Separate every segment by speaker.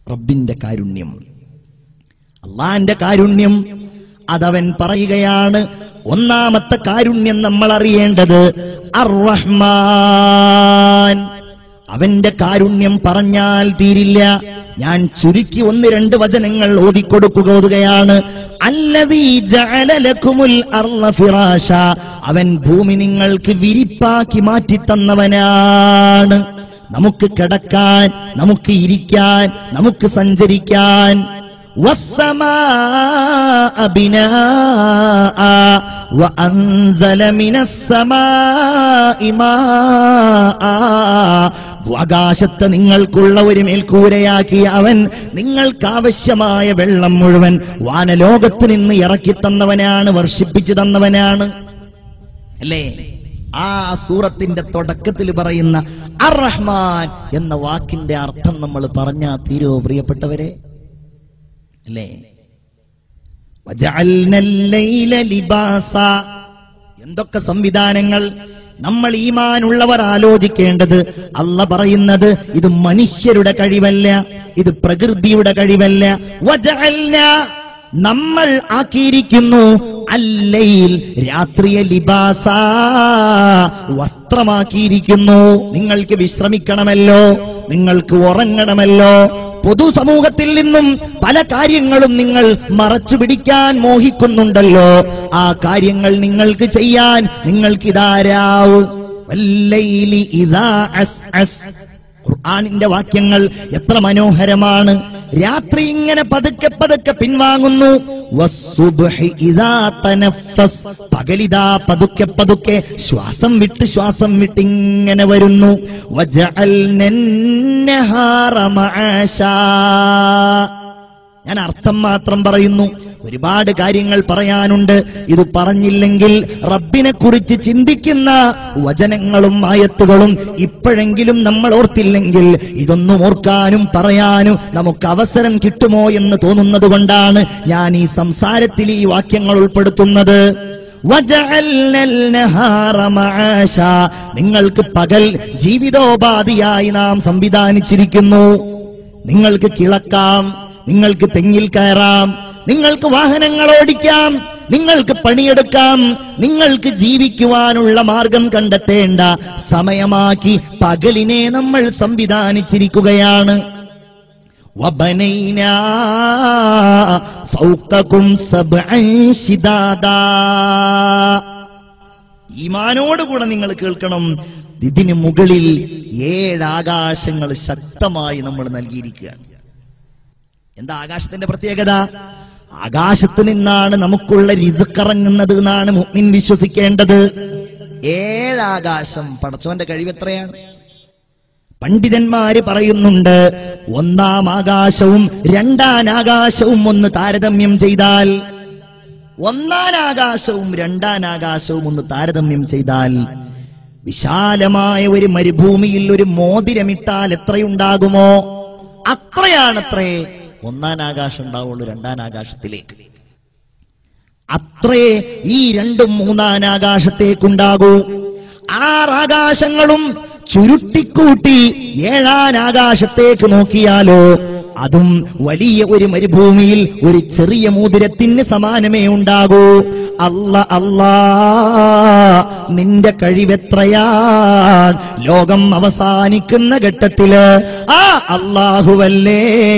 Speaker 1: റബ്ബിന്റെ കാരുണ്യം അള്ളാന്റെ കാരുണ്യം അതവൻ പറയുകയാണ് ഒന്നാമത്തെ കാരുണ്യം നമ്മൾ അറിയേണ്ടത് അർ-റഹ്മാൻ അവന്റെ കാരുണ്യം പറഞ്ഞാൽ തീരില്ല ഞാൻ ചുരുക്കി ഒന്ന് രണ്ട് വചനങ്ങൾ ഓതിക്കൊടുക്കുക ഓതുകയാണ് അല്ലതീ ജഅല ലക്കുമുൽ അർള ഫിറാശ അവൻ ഭൂമി നിങ്ങൾക്ക് വിരിപ്പാക്കി മാറ്റി തന്നവനാണ് നമുക്ക് കിടക്കാൻ നമുക്ക് ഇരിക്കാൻ നമുക്ക് സഞ്ചരിക്കാൻ والسماء بناء وأنزل من السماء ماء ആകാശത്ത് നിങ്ങൾക്കുള്ള ഒരു മേൽക്കൂരയാക്കി അവൻ നിങ്ങൾക്ക് ആവശ്യമായ വെള്ളം മുഴുവൻ വാനലോകത്ത് നിന്ന് ഇറക്കി തന്നവനാണ് വർഷിപ്പിച്ചു തന്നവനാണ് അല്ലേ ആ സൂറത്തിന്റെ തുടക്കത്തിൽ പറയുന്ന അർ റഹ്മാൻ എന്ന വാക്കിന്റെ അർത്ഥം നമ്മൾ പറഞ്ഞാ തീരോ പ്രിയപ്പെട്ടവരെ അല്ലേ വജഅൽനൽ ലൈല ലിബാസ എന്തൊക്കെ സംവിധാനങ്ങൾ നമ്മൾ ഈമാനുള്ളവർ ആലോചിക്കേണ്ടത് അല്ല പറയുന്നത് ഇത് മനുഷ്യരുടെ കഴിവല്ല ഇത് പ്രകൃതിയുടെ കഴിവല്ല വജഅൽന നമ്മൾ ആക്കിയിരിക്കുന്നു അല്ലയിൽ രാത്രിയെ ലിബാസ വസ്ത്രമാക്കിയിരിക്കുന്നു നിങ്ങൾക്ക് വിശ്രമിക്കണമല്ലോ നിങ്ങൾക്ക് ഉറങ്ങണമല്ലോ പൊതുസമൂഹത്തിൽ നിന്നും പല കാര്യങ്ങളും നിങ്ങൾ മറച്ചു പിടിക്കാൻ മോഹിക്കുന്നുണ്ടല്ലോ ആ കാര്യങ്ങൾ നിങ്ങൾക്ക് ചെയ്യാൻ നിങ്ങൾക്ക് ഇതാരാവ് വല്ലൈലി ഇദാ അസ് അസ് ഖുർആനിന്റെ വാക്യങ്ങൾ എത്ര മനോഹരമാണ് രാത്രി ഇങ്ങനെ പതുക്കെ പതുക്കെ പിൻവാങ്ങുന്നു വസ്സുബ്ഹി ഇദാ തനഫസ് പകലിതാ പതുക്കെ പതുക്കെ ശ്വാസം വിട്ട് ശ്വാസം വിട്ട് ഇങ്ങനെ വരുന്നു വജഅൽനൻ നഹാറ മആശാ ഞാൻ അർത്ഥം മാത്രം പറയുന്നു ഒരുപാട് കാര്യങ്ങൾ പറയാനുണ്ട് ഇത് പറഞ്ഞില്ലെങ്കിൽ റബ്ബിനെ കുറിച്ച് ചിന്തിക്കുന്ന വചനങ്ങളും ആയത്തുകളും ഇപ്പോഴെങ്കിലും നമ്മൾ ഓർത്തില്ലെങ്കിൽ ഇതൊന്നും ഓർക്കാനും പറയാനും നമുക്ക് അവസരം കിട്ടുമോ എന്ന് തോന്നുന്നത് കൊണ്ടാണ് ഞാൻ ഈ സംസാരത്തിൽ ഈ വാക്യങ്ങൾ ഉൾപ്പെടുത്തുന്നത് വജഅൽനൽ നഹാറ മആശാ. നിങ്ങൾക്ക് പകൽ ജീവിതോപാധിയായി നാം സംവിധാനിച്ചിരിക്കുന്നു നിങ്ങൾക്ക് കിളക്കാം നിങ്ങൾക്ക് തെങ്ങിൽ കയറാം നിങ്ങൾക്ക് വാഹനങ്ങൾ ഓടിക്കാം നിങ്ങൾക്ക് പണിയെടുക്കാം നിങ്ങൾക്ക് ജീവിക്കുവാനുള്ള മാർഗം കണ്ടെത്തേണ്ട സമയമാക്കി പകലിനെ നമ്മൾ സംവിധാനിച്ചിരിക്കുകയാണ് وبنينا فوقكم سبعا شدادا ഈമാനോടുകൂടെ നിങ്ങൾ കേൾക്കണം ഇതിന് മുകളിൽ ഏഴ് ആകാശങ്ങൾ ശക്തമായി നമ്മൾ നൽകിയിരിക്കുകയാണ് എന്താ ആകാശത്തിന്റെ പ്രത്യേകത ആകാശത്ത് നിന്നാണ് നമുക്കുള്ള രിസുക്ക് ഇറങ്ങുന്നത് എന്നാണ് മുഅ്മിൻ വിശ്വസിക്കേണ്ടത് ഏഴാകാശം പടച്ചവന്റെ കഴിവ് എത്രയാണ് പണ്ഡിതന്മാര് പറയുന്നുണ്ട് ഒന്നാം ആകാശവും രണ്ടാം ആകാശവും ഒന്ന് താരതമ്യം ചെയ്താൽ ഒന്നാം ആകാശവും രണ്ടാം ആകാശവും ഒന്ന് താരതമ്യം ചെയ്താൽ വിശാലമായ ഒരു മരുഭൂമിയിൽ ഒരു മോതിരമിട്ടാൽ എത്രയുണ്ടാകുമോ അത്രയാണത്രേ ഒന്നാം ആകാശം ഉണ്ടാവുള്ളൂ രണ്ടാം ആകാശത്തിലേക്ക് അത്രേ ഈ രണ്ടും മൂന്നാം ആകാശത്തേക്കുണ്ടാകൂ ആറാകാശങ്ങളും ചുരുട്ടിക്കൂട്ടി ഏഴാൻ ആകാശത്തേക്ക് നോക്കിയാലോ അതും വലിയ ഒരു മരുഭൂമിയിൽ ഒരു ചെറിയ മോതിരത്തിന് സമാനമേ ഉണ്ടാകൂ അല്ല അല്ലാ നിന്റെ കഴിവെത്രയാൻ ലോകം അവസാനിക്കുന്ന ഘട്ടത്തില് ആ അള്ളാഹുവല്ലേ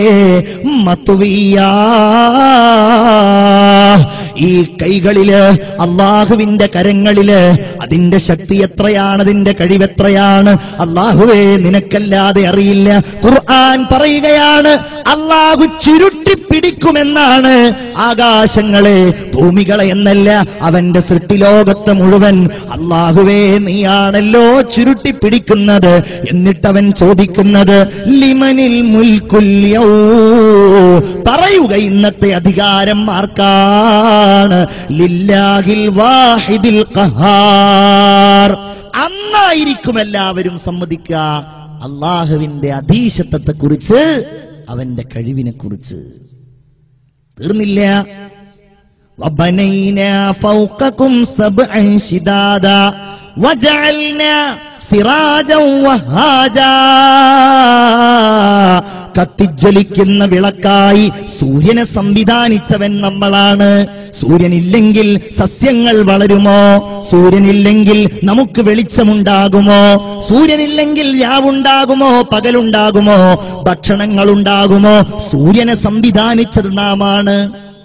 Speaker 1: മത്തുവിയാ ഈ കൈകളില് അള്ളാഹുവിന്റെ കരങ്ങളില് അതിന്റെ ശക്തി എത്രയാണ് അതിന്റെ കഴിവെത്രയാണ് അള്ളാഹുവേ നിനക്കല്ലാതെ അറിയില്ല ഖുർആൻ പറയുകയാണ് അള്ളാഹു ചുരുട്ടി പിടിക്കുമെന്നാണ് ആകാശങ്ങളെ ഭൂമികളെ എന്നല്ല അവന്റെ സൃഷ്ടിലോകത്ത് മുഴുവൻ അള്ളാഹുവേ നീയാണല്ലോ ചുരുട്ടി പിടിക്കുന്നത് എന്നിട്ടവൻ ചോദിക്കുന്നത് ലിമനിൽ മുൽക്കുല്യൗ പറയുക ഇന്നത്തെ അധികാരം ആർക്കാണ് ലില്ലാഹിൽ വാഹിദിൽ ഖഹാർ അന്നായിരിക്കും എല്ലാവരും സമ്മതിക്കുക അള്ളാഹുവിന്റെ അധീശത്വത്തെ കുറിച്ച് അവന്റെ കഴിവിനെ കുറിച്ച് തീർന്നില്ല وبنينا فوقكم سبعا شدادا وجعلنا سراجا وهاجا കത്തിജ്വലിക്കുന്ന വിളക്കായി സൂര്യനെ സംവിധാനിച്ചവൻ നമ്മളാണ് സൂര്യനില്ലെങ്കിൽ സസ്യങ്ങൾ വളരുമോ സൂര്യനില്ലെങ്കിൽ നമുക്ക് വെളിച്ചമുണ്ടാകുമോ സൂര്യനില്ലെങ്കിൽ രാവുണ്ടാകുമോ പകലുണ്ടാകുമോ ഭക്ഷണങ്ങൾ ഉണ്ടാകുമോ സൂര്യനെ സംവിധാനിച്ചത് നാമാണ്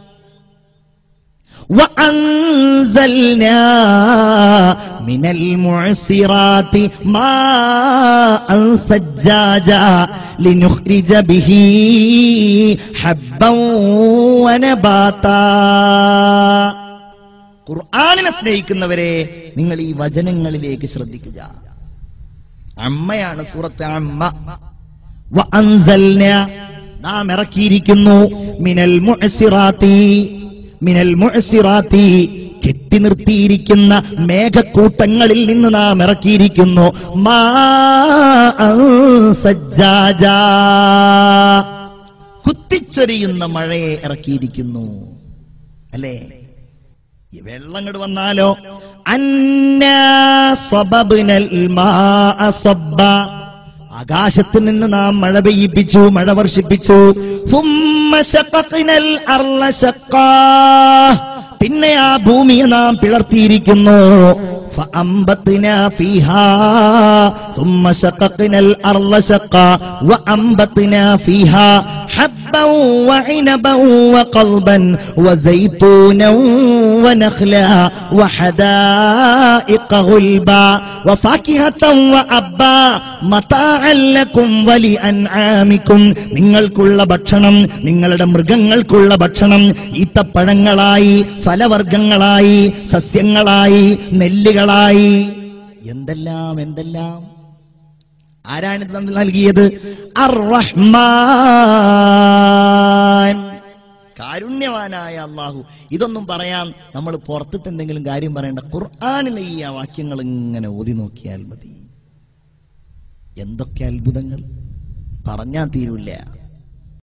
Speaker 1: وأنزلنا من المعصرات ماء ثجاجا لنخرج به حبا ونباتا ഖുർആാനിനെ സ്നേഹിക്കുന്നവരെ നിങ്ങൾ ഈ വചനങ്ങളിലേക്ക് ശ്രദ്ധിക്കുക അമ്മയാണ് സൂറത്ത് അമ്മ വഅൻസൽന നാം ഇറക്കിയിരിക്കുന്നു മിനൽ മുഅ്സിറാത്തി മിനൽ മുഅ്സിറാത്തി കെട്ടി നിർത്തിയിരിക്കുന്ന മേഘക്കൂട്ടങ്ങളിൽ നിന്ന് നാം ഇറക്കിയിരിക്കുന്നു മാ സജ്ജാജാ കുത്തിച്ചൊരിയുന്ന മഴയെ ഇറക്കിയിരിക്കുന്നു അല്ലേ ഈ വെള്ളം ഇങ്ങോട്ട് വന്നാലോ അന്നാ സ്വബബ്നൽ മാഅ സ്വബ്ബ. ആകാശത്ത് നിന്ന് നാം മഴ പെയ്യിപ്പിച്ചു മഴ വർഷിപ്പിച്ചു ثم شققنا الأرض شقا. പിന്നെ ആ ഭൂമിയെ നാം പിളർത്തിയിരിക്കുന്നു فأنبتنا فيها ثم شققنا الأرض شقا وأنبتنا فيها حبا وعنبا وقلبا وزيتونا ونخلا وحدائق غلبا وفاكهة وأبا متاعا لكم ولأنعامكم നിങ്ങൾക്കുള്ള ഭക്ഷണം നിങ്ങളുടെ മൃഗങ്ങൾക്കുള്ള ഭക്ഷണം ഈത്തപ്പഴങ്ങളായി ഫലവർഗങ്ങളായി സസ്യങ്ങളായി നെല്ലുകളായി എന്തെല്ലാം എന്തെല്ലാം ആരാണ് ഇത് നമുക്ക് നൽകിയത് അർ-റഹ്മാൻ കാരുണ്യവാനായ അള്ളാഹു ഇതൊന്നും പറയാൻ നമ്മൾ പുറത്തിട്ട് എന്തെങ്കിലും കാര്യം പറയേണ്ട ഖുർആാനിലെ ഈ ആ വാക്യങ്ങൾ ഇങ്ങനെ ഓതി നോക്കിയാൽ മതി എന്തൊക്കെ അത്ഭുതങ്ങൾ പറഞ്ഞാൽ തീരൂല്ല